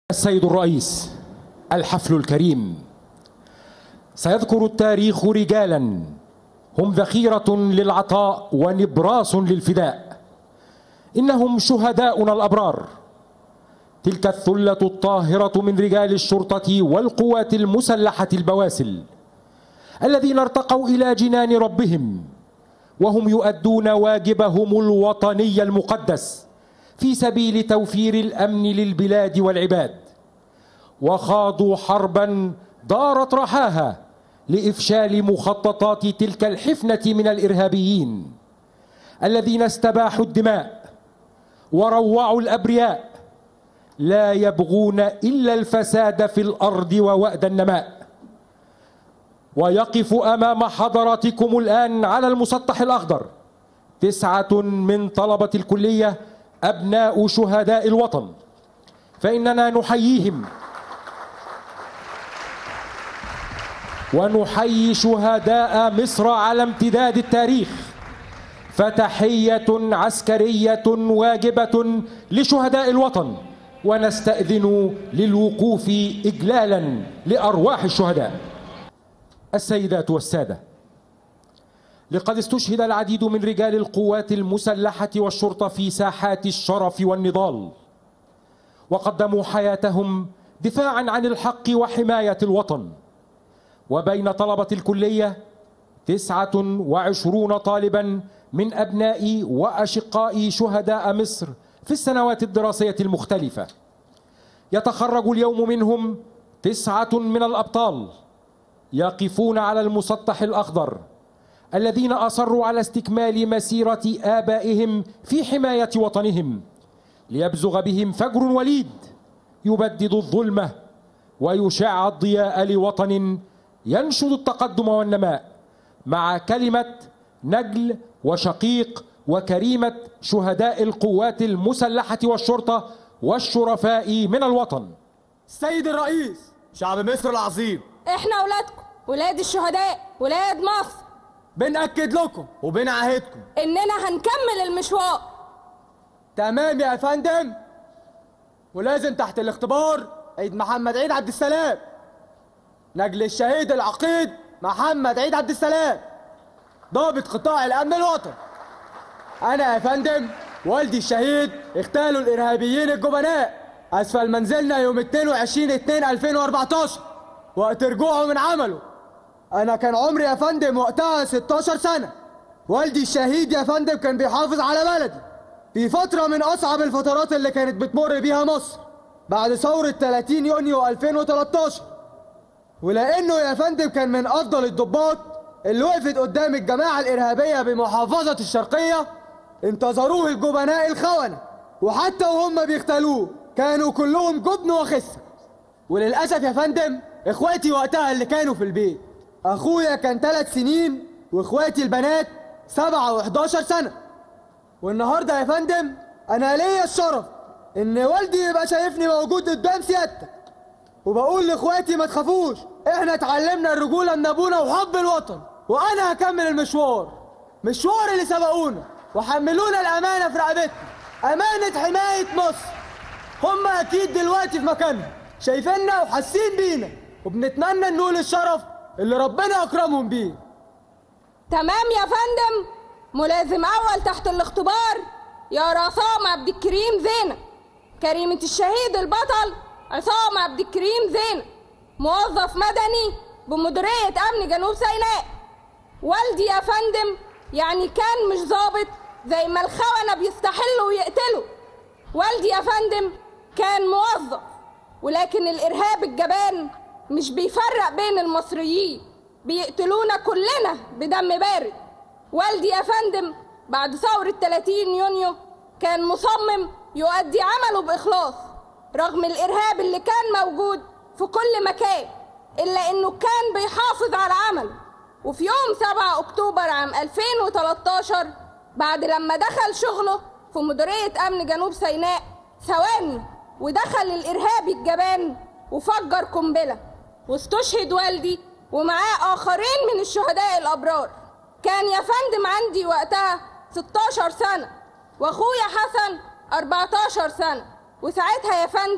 السيد الرئيس الحفل الكريم سيذكر التاريخ رجالا هم ذخيره للعطاء ونبراس للفداء انهم شهداؤنا الابرار تلك الثله الطاهره من رجال الشرطه والقوات المسلحه البواسل الذين ارتقوا الى جنان ربهم وهم يؤدون واجبهم الوطني المقدس في سبيل توفير الامن للبلاد والعباد وخاضوا حربا دارت رحاها لافشال مخططات تلك الحفنه من الارهابيين الذين استباحوا الدماء وروعوا الابرياء لا يبغون الا الفساد في الارض ووأد النماء ويقف امام حضراتكم الان على المسطح الاخضر تسعه من طلبه الكليه ابناء شهداء الوطن فاننا نحييهم ونحيي شهداء مصر على امتداد التاريخ فتحيه عسكريه واجبه لشهداء الوطن ونستاذن للوقوف اجلالا لارواح الشهداء السيدات والساده لقد استشهد العديد من رجال القوات المسلحه والشرطه في ساحات الشرف والنضال وقدموا حياتهم دفاعا عن الحق وحمايه الوطن وبين طلبة الكلية تسعة وعشرون طالبا من أبناء وأشقاء شهداء مصر في السنوات الدراسية المختلفة يتخرج اليوم منهم تسعة من الأبطال يقفون على المسطح الأخضر الذين أصروا على استكمال مسيرة آبائهم في حماية وطنهم ليبزغ بهم فجر وليد يبدد الظلمة ويشع الضياء لوطن ينشد التقدم والنماء مع كلمة نجل وشقيق وكريمة شهداء القوات المسلحة والشرطة والشرفاء من الوطن السيد الرئيس شعب مصر العظيم احنا اولادكم ولاد الشهداء ولاد مصر بنأكد لكم وبنعهدكم اننا هنكمل المشوار تمام يا فندم ولازم تحت الاختبار عيد محمد عيد عبد السلام نجل الشهيد العقيد محمد عيد عبد السلام ضابط قطاع الامن الوطني انا يا فندم والدي الشهيد اغتالوا الارهابيين الجبناء اسفل منزلنا يوم 22 2 2014 وقت رجوعه من عمله انا كان عمري يا فندم وقتها 16 سنه والدي الشهيد يا فندم كان بيحافظ على بلدي في فتره من اصعب الفترات اللي كانت بتمر بيها مصر بعد ثوره 30 يونيو 2013 ولانه يا فندم كان من افضل الضباط اللي وقفت قدام الجماعه الارهابيه بمحافظه الشرقيه انتظروه الجبناء الخونه وحتى وهم بيغتالوه كانوا كلهم جبن وخسه وللاسف يا فندم اخواتي وقتها اللي كانوا في البيت اخويا كان ثلاث سنين واخواتي البنات سبعة وحداشر سنة والنهاردة يا فندم انا ليا الشرف ان والدي يبقى شايفني موجود قدام سيادتك وبقول لاخواتي ما تخافوش احنا اتعلمنا الرجوله من ابونا وحب الوطن وانا هكمل المشوار مشوار اللي سبقونا وحملونا الامانه في رقبتنا امانه حمايه مصر هم اكيد دلوقتي في مكانهم شايفيننا وحاسين بينا وبنتمنى نقول الشرف اللي ربنا اكرمهم بيه تمام يا فندم ملازم اول تحت الاختبار يا عصام عبد الكريم زينة كريمة الشهيد البطل عصام عبد الكريم زينة موظف مدني بمديرية أمن جنوب سيناء والدي يا فندم يعني كان مش ظابط زي ما الخونة بيستحلوا ويقتلوا والدي يا فندم كان موظف ولكن الإرهاب الجبان مش بيفرق بين المصريين بيقتلونا كلنا بدم بارد والدي يا فندم بعد ثورة 30 يونيو كان مصمم يؤدي عمله بإخلاص رغم الإرهاب اللي كان موجود في كل مكان إلا إنه كان بيحافظ على عمله وفي يوم 7 أكتوبر عام 2013 بعد لما دخل شغله في مديرية أمن جنوب سيناء ثواني ودخل الإرهابي الجبان وفجر قنبلة واستشهد والدي ومعاه آخرين من الشهداء الأبرار كان يا فندم عندي وقتها 16 سنة وأخويا حسن 14 سنة وساعتها يا فندم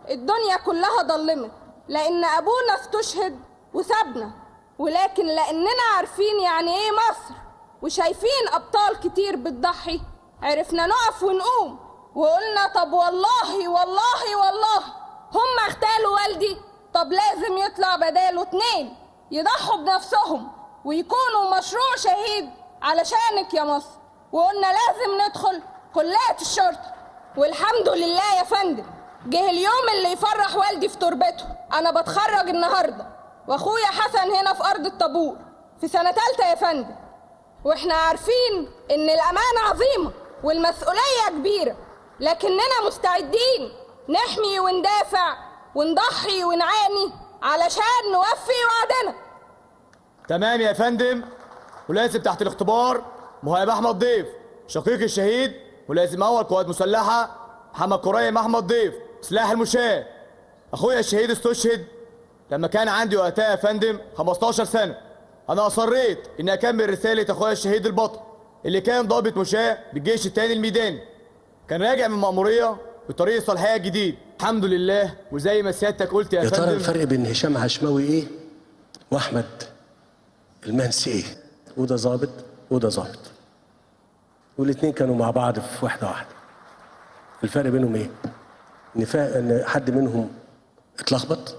الدنيا كلها ضلمت لأن أبونا استشهد وسابنا ولكن لأننا عارفين يعني إيه مصر وشايفين أبطال كتير بتضحي عرفنا نقف ونقوم وقلنا طب والله والله والله هم اغتالوا والدي طب لازم يطلع بداله اتنين يضحوا بنفسهم ويكونوا مشروع شهيد علشانك يا مصر وقلنا لازم ندخل كلية الشرطة والحمد لله يا فندم جه اليوم اللي يفرح والدي في تربته انا بتخرج النهارده واخويا حسن هنا في ارض الطابور في سنه تالتة يا فندم واحنا عارفين ان الامانه عظيمه والمسؤوليه كبيره لكننا مستعدين نحمي وندافع ونضحي ونعاني علشان نوفي وعدنا تمام يا فندم ولازم تحت الاختبار مهاب احمد ضيف شقيق الشهيد ولازم اول قوات مسلحه محمد كريم احمد ضيف سلاح المشاة اخويا الشهيد استشهد لما كان عندي وقتها يا فندم 15 سنه انا اصريت اني اكمل رساله اخويا الشهيد البطل اللي كان ضابط مشاة بالجيش التاني الميداني كان راجع من مأمورية بطريق الصالحية الجديد الحمد لله وزي ما سيادتك قلت يا, يا ترى فندم الفرق بين هشام عشماوي ايه واحمد المنسي ايه وده ظابط وده ظابط والاثنين كانوا مع بعض في واحده واحده الفرق بينهم ايه ان فا... ان حد منهم اتلخبط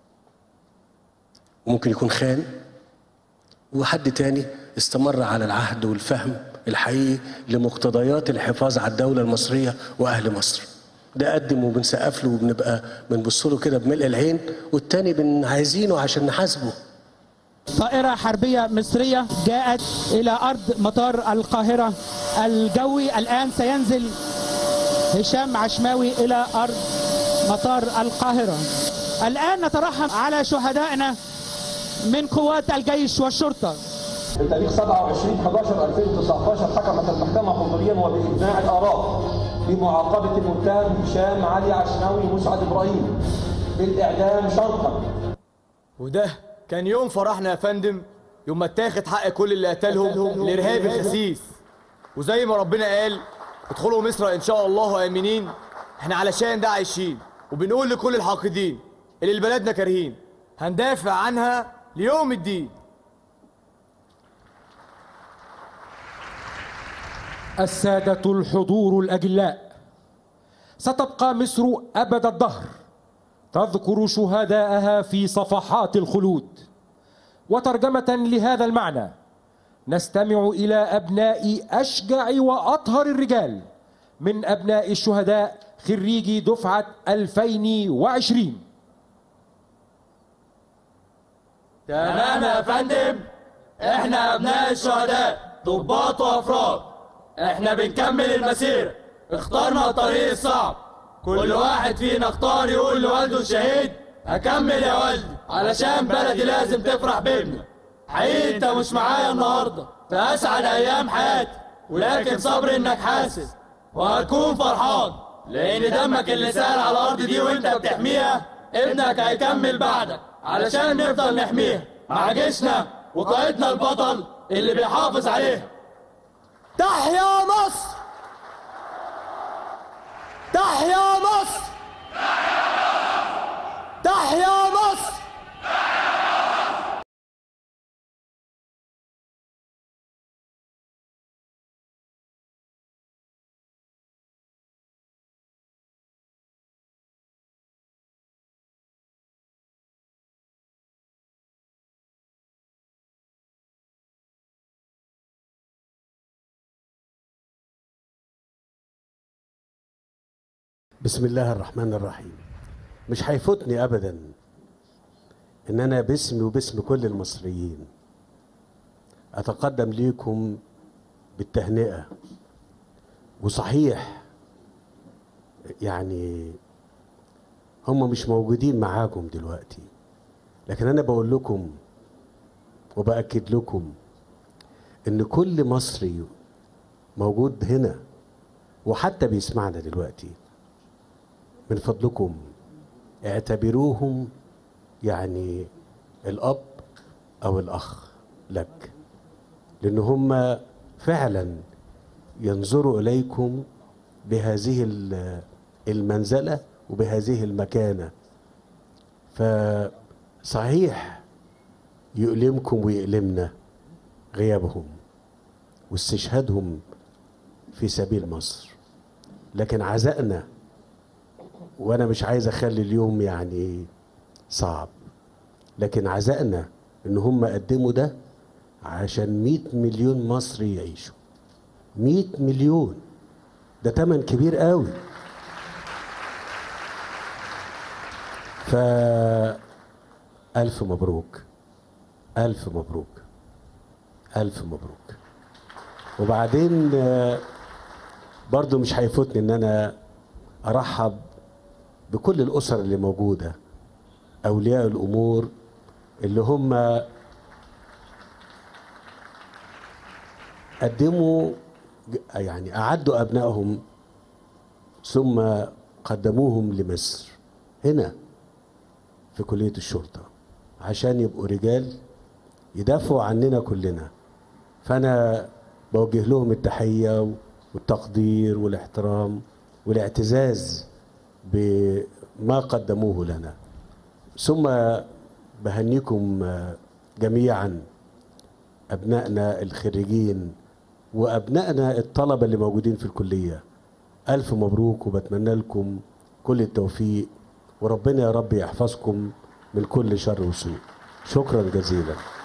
وممكن يكون خان وحد تاني استمر على العهد والفهم الحقيقي لمقتضيات الحفاظ على الدولة المصرية وأهل مصر ده قدم وبنسقف له وبنبقى بنبص له كده بملء العين والتاني بن عايزينه عشان نحاسبه طائرة حربية مصرية جاءت إلى أرض مطار القاهرة الجوي الآن سينزل هشام عشماوي إلى أرض مطار القاهرة الآن نترحم على شهدائنا من قوات الجيش والشرطة بتاريخ 27 11 2019 حكمت المحكمة حضوريا وبإجماع الآراء بمعاقبة المتهم هشام علي عشناوي مسعد إبراهيم بالإعدام شرطا وده كان يوم فرحنا يا فندم يوم ما اتاخد حق كل اللي قتلهم الارهاب الخسيس وزي ما ربنا قال ادخلوا مصر ان شاء الله امنين احنا علشان ده عايشين وبنقول لكل الحاقدين اللي لبلدنا كارهين هندافع عنها ليوم الدين السادة الحضور الأجلاء ستبقى مصر أبد الدهر تذكر شهداءها في صفحات الخلود وترجمة لهذا المعنى نستمع إلى أبناء أشجع وأطهر الرجال من أبناء الشهداء خريجي دفعة 2020 تمام يا فندم احنا ابناء الشهداء ضباط وافراد احنا بنكمل المسيرة اخترنا الطريق الصعب كل واحد فينا اختار يقول لوالده الشهيد هكمل يا والدي علشان بلدي لازم تفرح بابني حقيقي انت مش معايا النهارده في اسعد ايام حياتي ولكن صبري انك حاسس وهتكون فرحان لان دمك اللي سال على الارض دي وانت بتحميها ابنك هيكمل بعدك علشان نفضل نحميها مع جيشنا وقائدنا البطل اللي بيحافظ عليها تحيا مصر تحيا مصر تحيا مصر بسم الله الرحمن الرحيم مش هيفوتني ابدا ان انا باسمي وباسم كل المصريين اتقدم ليكم بالتهنئه وصحيح يعني هم مش موجودين معاكم دلوقتي لكن انا بقول لكم وباكد لكم ان كل مصري موجود هنا وحتى بيسمعنا دلوقتي من فضلكم اعتبروهم يعني الاب او الاخ لك لان هم فعلا ينظروا اليكم بهذه ال- المنزله وبهذه المكانة فصحيح يؤلمكم ويؤلمنا غيابهم واستشهادهم في سبيل مصر لكن عزائنا وانا مش عايز اخلي اليوم يعني صعب لكن عزائنا ان هم قدموا ده عشان 100 مليون مصري يعيشوا 100 مليون ده تمن كبير قوي ف ألف مبروك ألف مبروك ألف مبروك وبعدين آه، برضو مش هيفوتني ان انا ارحب بكل الاسر اللي موجوده اولياء الامور اللي هم قدموا يعني اعدوا ابنائهم ثم قدموهم لمصر هنا في كليه الشرطه عشان يبقوا رجال يدافعوا عننا كلنا فانا بوجه لهم التحيه والتقدير والاحترام والاعتزاز بما قدموه لنا ثم بهنيكم آه، جميعا ابنائنا الخريجين وابنائنا الطلبه اللي موجودين في الكليه الف مبروك وبتمنى لكم كل التوفيق وربنا يا رب يحفظكم من كل شر وسوء شكرا جزيلا